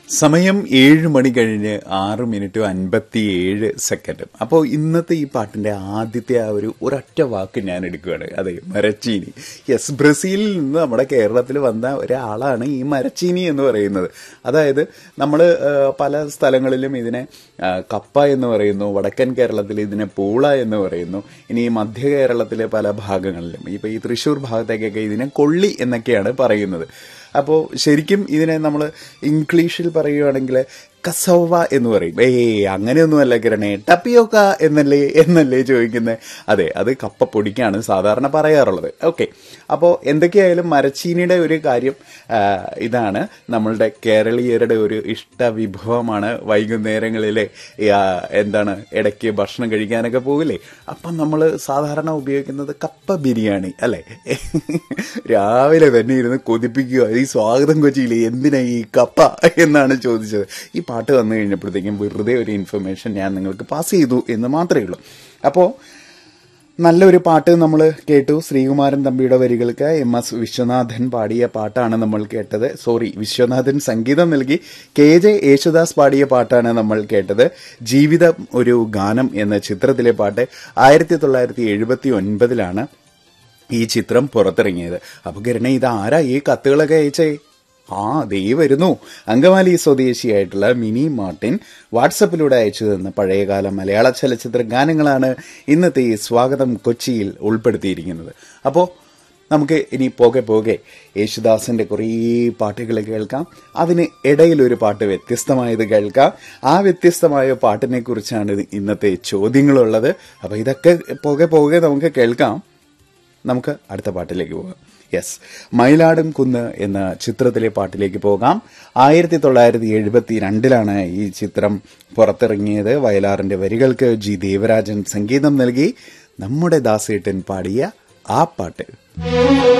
സമയം ഏഴ് മണി കഴിഞ്ഞ് ആറ് മിനിറ്റും അൻപത്തിയേഴ് സെക്കൻഡും അപ്പോൾ ഇന്നത്തെ ഈ പാട്ടിന്റെ ആദ്യത്തെ ആ ഒരു ഒരൊറ്റ വാക്ക് ഞാൻ എടുക്കുകയാണ് അതെ മരച്ചീനി യെസ് ബ്രസീലിൽ നിന്ന് നമ്മുടെ കേരളത്തിൽ വന്ന ഒരാളാണ് ഈ മരച്ചീനി എന്ന് പറയുന്നത് അതായത് നമ്മൾ പല സ്ഥലങ്ങളിലും ഇതിനെ ആ, കപ്പ എന്ന് പറയുന്നു വടക്കൻ കേരളത്തിൽ ഇതിനെ പൂള എന്ന് പറയുന്നു ഇനി മധ്യ കേരളത്തിലെ പല ഭാഗങ്ങളിലും ഇപ്പൊ ഈ തൃശ്ശൂർ ഭാഗത്തേക്കൊക്കെ ഇതിനെ കൊള്ളി എന്നൊക്കെയാണ് പറയുന്നത് അപ്പോൾ ശരിക്കും ഇതിനെ നമ്മൾ ഇംഗ്ലീഷിൽ പറയുകയാണെങ്കിൽ കസോവ എന്ന് പറയും ഏയ് അങ്ങനെയൊന്നുമല്ല കിരണേ ടപ്പിയോക്ക എന്നല്ലേ എന്നല്ലേ ചോദിക്കുന്നത് അതെ അത് കപ്പ പൊടിക്കാണ് സാധാരണ പറയാറുള്ളത് ഓക്കെ അപ്പോൾ എന്തൊക്കെയായാലും മരച്ചീനിയുടെ ഒരു കാര്യം ആ, ഇതാണ് നമ്മളുടെ കേരളീയരുടെ ഒരു ഇഷ്ട വിഭവമാണ് വൈകുന്നേരങ്ങളിലെ ഈ, ആ, എന്താണ് ഇടയ്ക്ക് ഭക്ഷണം കഴിക്കാനൊക്കെ പോകില്ലേ അപ്പം നമ്മൾ സാധാരണ ഉപയോഗിക്കുന്നത് കപ്പ ബിരിയാണി അല്ലേ രാവിലെ തന്നെ ഇരുന്ന് കൊതിപ്പിക്കുക ഈ സ്വാഗതം കൊച്ചിയിൽ എന്തിനാ ഈ കപ്പ എന്നാണ് ചോദിച്ചത് ഈ പാട്ട് വന്നു കഴിഞ്ഞപ്പോഴത്തേക്കും വെറുതെ ഒരു ഇൻഫർമേഷൻ ഞാൻ നിങ്ങൾക്ക് പാസ് ചെയ്തു എന്ന് മാത്രമേ ഉള്ളൂ അപ്പോൾ നല്ലൊരു പാട്ട് നമ്മൾ കേട്ടു ശ്രീകുമാരൻ തമ്പിയുടെ വരികൾക്ക് എം എസ് വിശ്വനാഥൻ പാടിയ പാട്ടാണ് നമ്മൾ കേട്ടത് സോറി വിശ്വനാഥൻ സംഗീതം നൽകി കെ ജെ യേശുദാസ് പാടിയ പാട്ടാണ് നമ്മൾ കേട്ടത് ജീവിതം ഒരു ഗാനം എന്ന ചിത്രത്തിലെ പാട്ട് ആയിരത്തി തൊള്ളായിരത്തി എഴുപത്തി ഒൻപതിലാണ് ഈ ചിത്രം പുറത്തിറങ്ങിയത് അപ്പൊ കിരണ ഇത് ആരാ ഈ കത്തുകളൊക്കെ അയച്ചേ ആ ദേ വരുന്നു അങ്കമാലി സ്വദേശിയായിട്ടുള്ള മിനി മാർട്ടിൻ വാട്സപ്പിലൂടെ അയച്ചു തന്ന പഴയകാല മലയാള ചലച്ചിത്ര ഗാനങ്ങളാണ് ഇന്നത്തെ ഈ സ്വാഗതം കൊച്ചിയിൽ ഉൾപ്പെടുത്തിയിരിക്കുന്നത് അപ്പോൾ നമുക്ക് ഇനി പോകെ പോകെ യേശുദാസിന്റെ കുറേ പാട്ടുകൾ കേൾക്കാം അതിന് ഇടയിൽ ഒരു പാട്ട് വ്യത്യസ്തമായത് കേൾക്കാം ആ വ്യത്യസ്തമായ പാട്ടിനെ കുറിച്ചാണ് ഇന്നത്തെ ചോദ്യങ്ങളുള്ളത് അപ്പൊ ഇതൊക്കെ പോകെ പോകെ നമുക്ക് കേൾക്കാം നമുക്ക് അടുത്ത പാട്ടിലേക്ക് പോകാം യെസ് മയിലാടും കുന്ന് എന്ന ചിത്രത്തിലെ പാട്ടിലേക്ക് പോകാം ആയിരത്തി തൊള്ളായിരത്തി എഴുപത്തി രണ്ടിലാണ് ഈ ചിത്രം പുറത്തിറങ്ങിയത് വയലാറിന്റെ വരികൾക്ക് ജി ദേവരാജൻ സംഗീതം നൽകി നമ്മുടെ ദാസേട്ടൻ പാടിയ ആ പാട്ട്